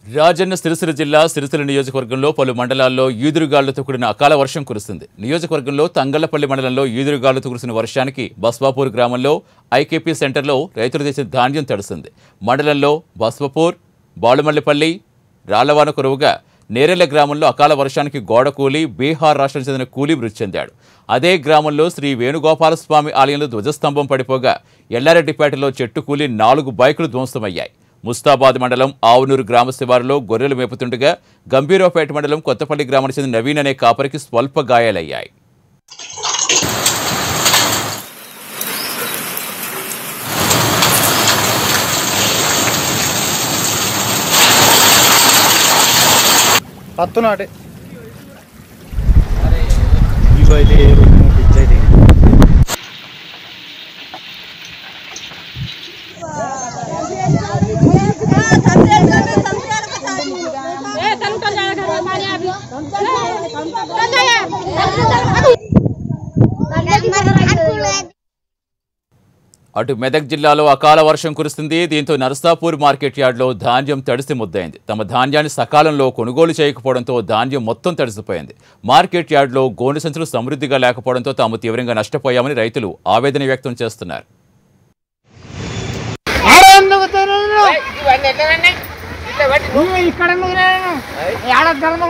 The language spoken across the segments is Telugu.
రాజన్న సిరిసిల్ల జిల్లా సిరిసిల్ల నియోజకవర్గంలో పలు మండలాల్లో ఈదురుగాలులతో కూడిన అకాల వర్షం కురుస్తుంది నియోజకవర్గంలో తంగళ్లపల్లి మండలంలో ఈదురుగాలులతో కురిసిన వర్షానికి బస్వాపూర్ గ్రామంలో ఐకేపీ సెంటర్లో రైతులు తెచ్చిన ధాన్యం తడుస్తుంది మండలంలో బస్వపూర్ బాలుమల్లిపల్లి రాళ్లవాన కురువుగా నేరెళ్ల గ్రామంలో అకాల వర్షానికి గోడ కూలి బీహార్ రాష్ట్రానికి చెందిన కూలీ మృతి చెందాడు అదే గ్రామంలో శ్రీ వేణుగోపాలస్వామి ఆలయంలో ధ్వజస్తంభం పడిపోగా ఎల్లారెడ్డిపేటలో చెట్టు కూలి నాలుగు బైకులు ధ్వంసమయ్యాయి ముస్తాబాద్ మండలం ఆవునూరు గ్రామ శివారులో గొర్రెలు మేపుతుండగా గంభీరావుపేట మండలం కొత్తపల్లి గ్రామానికి చెందిన నవీన్ అనే కాపరికి స్వల్ప గాయాలయ్యాయి పత్తు నాటే ఇవి అయితే పిచ్చి అయితే ए तनु कर जाएगा घर में पानी अभी कर जाए అటు మెదక్ జిల్లాలో అకాల వర్షం కురుస్తుంది దీంతో నరసాపూర్ మార్కెట్ యార్డ్లో ధాన్యం తడిసి ముద్దయింది తమ ధాన్యాన్ని సకాలంలో కొనుగోలు చేయకపోవడంతో ధాన్యం మొత్తం తడిసిపోయింది మార్కెట్ యార్డ్లో గోనె సంచులు సమృద్ధిగా లేకపోవడంతో తాము తీవ్రంగా నష్టపోయామని రైతులు ఆవేదన వ్యక్తం చేస్తున్నారు ఇక్కడ ఏడ ధర్మం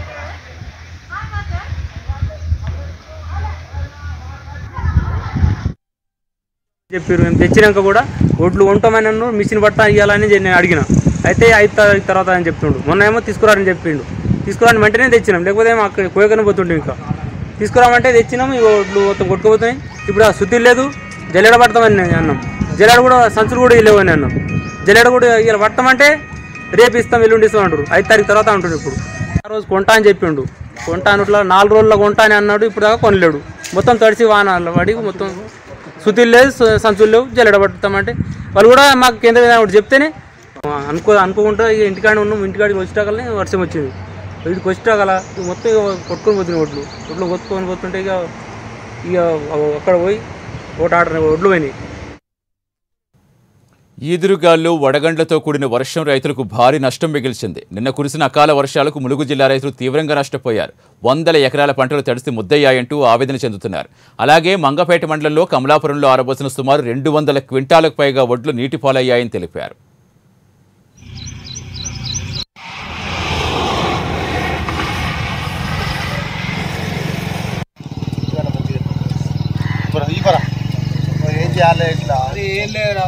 చెప్పారు మేము తెచ్చినాక కూడా ఒడ్లు కొంటామని నన్ను మిషన్ పట్టా ఇవ్వాలని నేను అడిగిన అయితే ఐదు త- తర్వాత అని చెప్తుండు మొన్న ఏమో తీసుకురాని చెప్పిండు తీసుకురాని వెంటనే తెచ్చినాం లేకపోతే ఏమో అక్కడ కోయకనే పోతుండే ఇంకా తీసుకురామంటే తెచ్చినాము ఈ ఒడ్లు మొత్తం కొట్టుకుపోతున్నాయి ఇప్పుడు ఆ శుద్ధి లేదు జల్లెడ పడతామని నేను అన్నాం జల్లెడ కూడా సంచులు కూడా లేవని అన్నాం జల్లెడ కూడా ఇలా పట్టమంటే రేపు ఇస్తాం ఎల్లుండి ఇస్తాం అంటారు ఐదు తారీఖు తర్వాత అంటారు ఇప్పుడు ఆ రోజు కొంటా అని చెప్పిండు కొంటా అన్నట్లా నాలుగు రోజుల్లో కొంటా అని అన్నాడు ఇప్పుడు దాకా కొనలేడు మొత్తం తడిసి వాన పడి మొత్తం సుతులు లేదు సు- సంచులు లేవు జల్లెడ పట్టుతామంటే వాళ్ళు కూడా మాకు కేంద్ర విధానం ఒకటి చెప్తేనే ఆ, అనుకో అనుకోకుండా ఇక ఇంటికాడ ఉన్నాం ఇంటికాడికి వచ్చేటాకలనే వర్షం వచ్చింది వీటికి వచ్చేటాకల ఇక మొత్తం ఇక కొట్టుకొని పోతున్నాయి ఒడ్లు ఒడ్లు కొట్టుకొని పోతుంటే ఇక ఇక అక్కడ పోయి ఒకటి ఆడ ఒడ్లు పోయినాయి ఈదురుగాలు వడగండ్లతో కూడిన వర్షం రైతులకు భారీ నష్టం మిగిల్చింది నిన్న కురిసిన అకాల వర్షాలకు ములుగు జిల్లా రైతులు తీవ్రంగా నష్టపోయారు వందల ఎకరాల పంటలు తడిసి ముద్దయ్యాయంటూ ఆవేదన చెందుతున్నారు అలాగే మంగపేట మండలంలో కమలాపురంలో ఆరబోసిన సుమారు రెండు వందల క్వింటాలకు పైగా వడ్లు నీటిపాలయ్యాయని తెలిపారు ఏం చేయాలి ఇట్లా ఏం లేదు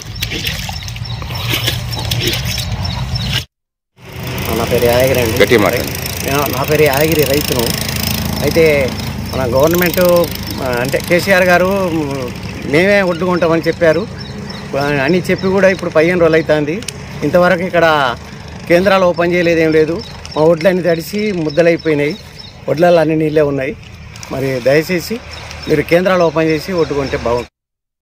నా పేరు యాదగిరి అండి నేను- నా పేరు యాదగిరి రైతును అయితే మన గవర్నమెంట్ ఆ, అంటే కేసీఆర్ గారు మ్, మేమే ఒడ్డుకుంటామని చెప్పారు ఆ, అని చెప్పి కూడా ఇప్పుడు పదిహేను రోజులు అవుతుంది ఇంతవరకు ఇక్కడ కేంద్రాలు ఓపెన్ చేయలేదు ఏం లేదు మా ఒడ్లన్నీ తడిసి ముద్దలైపోయినాయి ఒడ్లలో అన్ని నీళ్ళే ఉన్నాయి మరి దయచేసి మీరు కేంద్రాలు ఓపెన్ చేసి ఒడ్డుకుంటే బాగుంటుంది